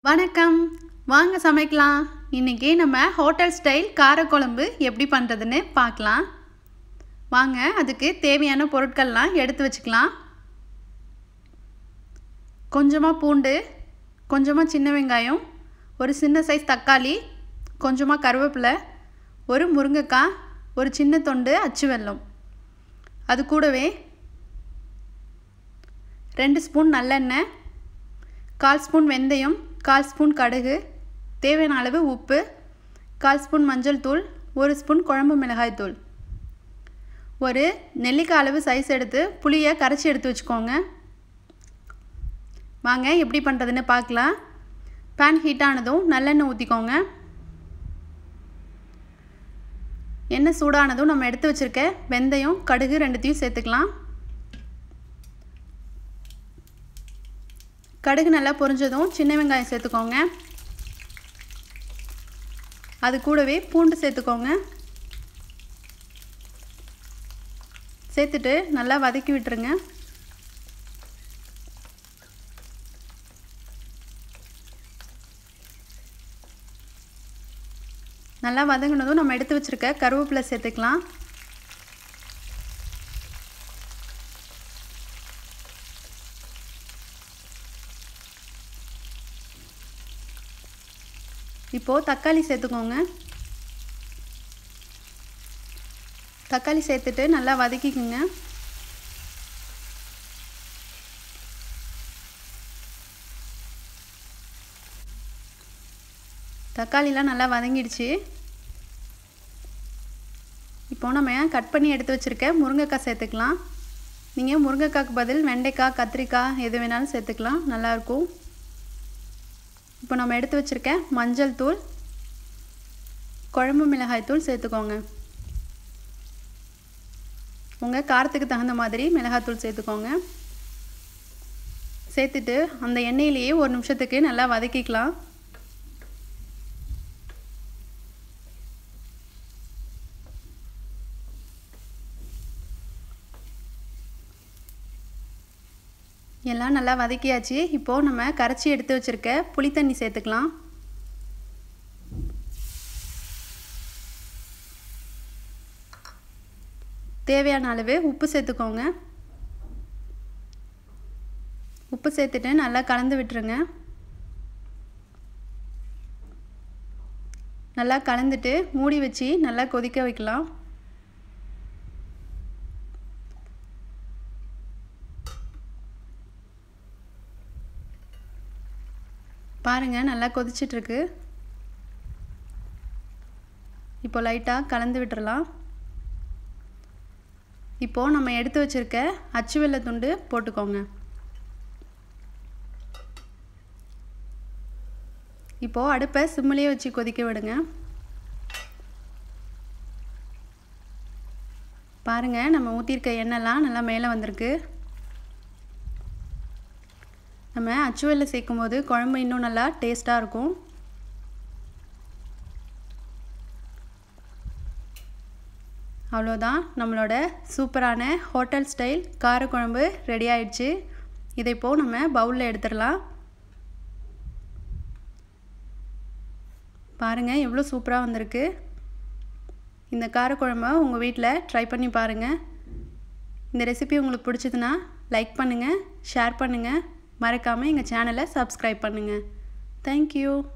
வணக்கம் வாங்க சமைக்கலாம் இன்றைக்கி நம்ம ஹோட்டல் ஸ்டைல் காரக்குழம்பு எப்படி பண்ணுறதுன்னு பார்க்கலாம் வாங்க அதுக்கு தேவையான பொருட்கள்லாம் எடுத்து வச்சுக்கலாம் கொஞ்சமாக பூண்டு கொஞ்சமாக சின்ன வெங்காயம் ஒரு சின்ன சைஸ் தக்காளி கொஞ்சமாக கருவேப்பிலை ஒரு முருங்கைக்காய் ஒரு சின்ன தொண்டு அச்சு வெல்லம் அது கூடவே ரெண்டு ஸ்பூன் நல்லெண்ணெய் கால் ஸ்பூன் வெந்தயம் கால் ஸ்பூன் கடுகு தேவையான அளவு உப்பு கால் ஸ்பூன் மஞ்சள் தூள் ஒரு ஸ்பூன் குழம்பு மிளகாய் தூள் ஒரு நெல்லிக்காய் அளவு சைஸ் எடுத்து புளியை கரைச்சி எடுத்து வச்சுக்கோங்க வாங்க எப்படி பண்ணுறதுன்னு பார்க்கலாம் பேன் ஹீட் ஆனதும் நல்லெண்ணெய் ஊற்றிக்கோங்க எண்ணெய் சூடானதும் நம்ம எடுத்து வச்சுருக்க வெந்தயம் கடுகு ரெண்டுத்தையும் சேர்த்துக்கலாம் கடுகு நல்லா பொரிஞ்சதும் சின்ன வெங்காயம் சேர்த்துக்கோங்க அது கூடவே பூண்டு சேர்த்துக்கோங்க சேர்த்துட்டு நல்லா வதக்கி விட்டுருங்க நல்லா வதங்கினதும் நம்ம எடுத்து வச்சுருக்க கருவேப்பிலை சேர்த்துக்கலாம் இப்போது தக்காளி சேர்த்துக்கோங்க தக்காளி சேர்த்துட்டு நல்லா வதக்கிக்குங்க தக்காளிலாம் நல்லா வதங்கிடுச்சு இப்போ நம்ம கட் பண்ணி எடுத்து வச்சுருக்க முருங்கைக்காய் சேர்த்துக்கலாம் நீங்கள் முருங்கைக்காய்க்கு பதில் வெண்டைக்காய் கத்திரிக்காய் எது வேணாலும் சேர்த்துக்கலாம் நல்லாயிருக்கும் இப்போ நம்ம எடுத்து வச்சுருக்க மஞ்சள் தூள் குழம்பு மிளகாய் தூள் சேர்த்துக்கோங்க உங்கள் காரத்துக்கு தகுந்த மாதிரி மிளகாத்தூள் சேர்த்துக்கோங்க சேர்த்துட்டு அந்த எண்ணெயிலேயே ஒரு நிமிஷத்துக்கு நல்லா வதக்கிக்கலாம் எல்லாம் நல்லா வதக்கியாச்சு இப்போது நம்ம கரைச்சி எடுத்து வச்சுருக்க புளி தண்ணி சேர்த்துக்கலாம் தேவையான அளவு உப்பு சேர்த்துக்கோங்க உப்பு சேர்த்துட்டு நல்லா கலந்து விட்டுருங்க நல்லா கலந்துட்டு மூடி வச்சு நல்லா கொதிக்க வைக்கலாம் பாருங்கள் நல்லா கொதிச்சிட்ருக்கு இப்போ லைட்டாக கலந்து விட்டுறலாம் இப்போது நம்ம எடுத்து வச்சுருக்க அச்சு வெள்ளை துண்டு போட்டுக்கோங்க இப்போது அடுப்பை சிம்மிலே வச்சு கொதிக்க விடுங்க பாருங்கள் நம்ம ஊற்றிருக்க எண்ணெய்லாம் நல்லா மேலே வந்திருக்கு நம்ம அச்சுவெல்ல சேர்க்கும் போது குழம்பு இன்னும் நல்லா டேஸ்ட்டாக இருக்கும் அவ்வளோதான் நம்மளோட சூப்பரான ஹோட்டல் ஸ்டைல் காரக்குழம்பு ரெடி ஆயிடுச்சு இதை இப்போது நம்ம பவுலில் எடுத்துடலாம் பாருங்கள் எவ்வளோ சூப்பராக வந்திருக்கு இந்த காரக்குழம்ப உங்கள் வீட்டில் ட்ரை பண்ணி பாருங்கள் இந்த ரெசிபி உங்களுக்கு பிடிச்சதுன்னா லைக் பண்ணுங்கள் ஷேர் பண்ணுங்கள் மறக்காமல் எங்கள் சேனலை சப்ஸ்கிரைப் பண்ணுங்கள் தேங்க்யூ